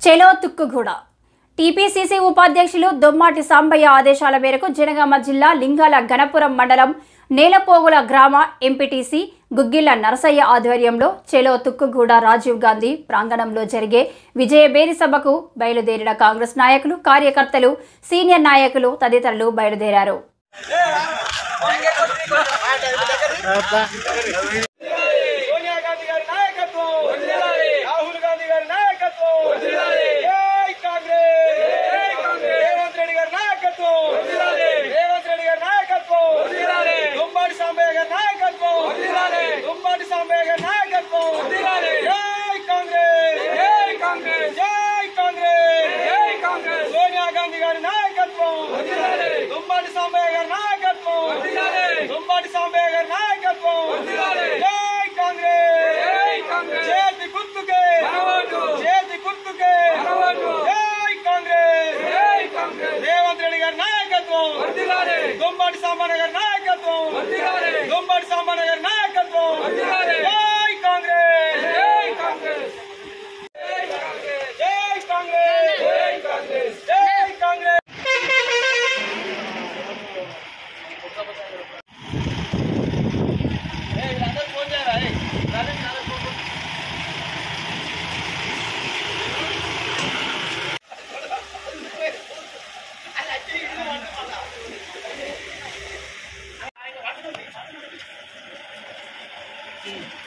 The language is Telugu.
చెలో తుక్కుగూడ టీపీసీసీ ఉపాధ్యక్షులు దొమ్మాటి సాంబయ్య ఆదేశాల మేరకు జనగామ జిల్లా లింగాల గణపురం మండలం నేలపోగుల గ్రామ ఎంపీటీసీ గుగ్గిళ్ల నరసయ్య ఆధ్వర్యంలో చెలో తుక్కుగూడ రాజీవ్ గాంధీ ప్రాంగణంలో జరిగే విజయబేరి సభకు బయలుదేరిన కాంగ్రెస్ నాయకులు కార్యకర్తలు సీనియర్ నాయకులు తదితరులు బయలుదేరారు సోనియా గాంధీ గారి నాయకత్వం రాహుల్ గాంధీ గారి నాయకత్వం జై కాంగ్రెస్ రేవంత్ రెడ్డి గారి నాయకత్వం రేవంత్ రెడ్డి గారి నాయకత్వం దుమ్మాడి సాంబయ్య గారి నాయకత్వం దుమ్మాడి సాంబయ్య గారి నాయకత్వం జై కాంగ్రెస్ జై కాంగ్రెస్ జై కాంగ్రెస్ జై కాంగ్రెస్ సోనియా గాంధీ గారి నాయకత్వం దుమ్మాడి సాంబయ్య గారి నాయకత్వం దుమ్మాడి సాంబయ్య గారి నాయకత్వం జై కాంగ్రెస్ జై కాంగ్రెస్ చేతి గుర్తుకే చేతి గుర్తుకే జై కాంగ్రెస్ జై కాంగ్రెస్ రేవంత్ రెడ్డి గారి నాయకత్వం దుమ్మాడి సాంబయ్య గారి నాయకత్వం దుమ్మాడి సాంబయ్య గారి నాయకత్వం జై కాంగ్రెస్ జై కాంగ్రెస్ జై కాంగ్రెస్ జై కాంగ్రెస్ జై కాంగ్రెస్ Thank